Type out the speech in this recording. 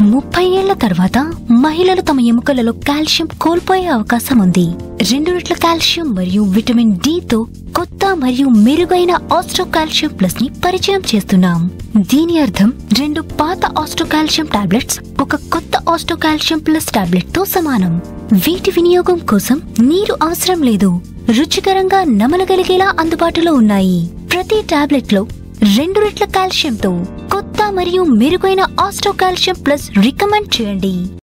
ముప్పై ఏళ్ల తర్వాత మహిళలు తమ ఎముకలలో కాల్షియం కోల్పోయే అవకాశం ఉంది రెండు రెట్ల కాల్షియం మరియు విటమిన్ డి తో కొత్త మరియు మెరుగైన ఆస్ట్రో కాల్షియం ప్లస్ ని పరిచయం చేస్తున్నాం దీని అర్థం రెండు పాత ఆస్ట్రో కాల్షియం టాబ్లెట్స్ ఒక కొత్త ఆస్ట్రో కాల్షియం ప్లస్ టాబ్లెట్ తో సమానం వీటి వినియోగం కోసం నీరు అవసరం లేదు రుచికరంగా నమలగలిగేలా అందుబాటులో ఉన్నాయి ప్రతి టాబ్లెట్ లో రెండు రెట్ల కాల్షియంతో కొత్త మరియు మెరుగైన ఆస్ట్రో కాల్షియం ప్లస్ రికమెండ్ చేయండి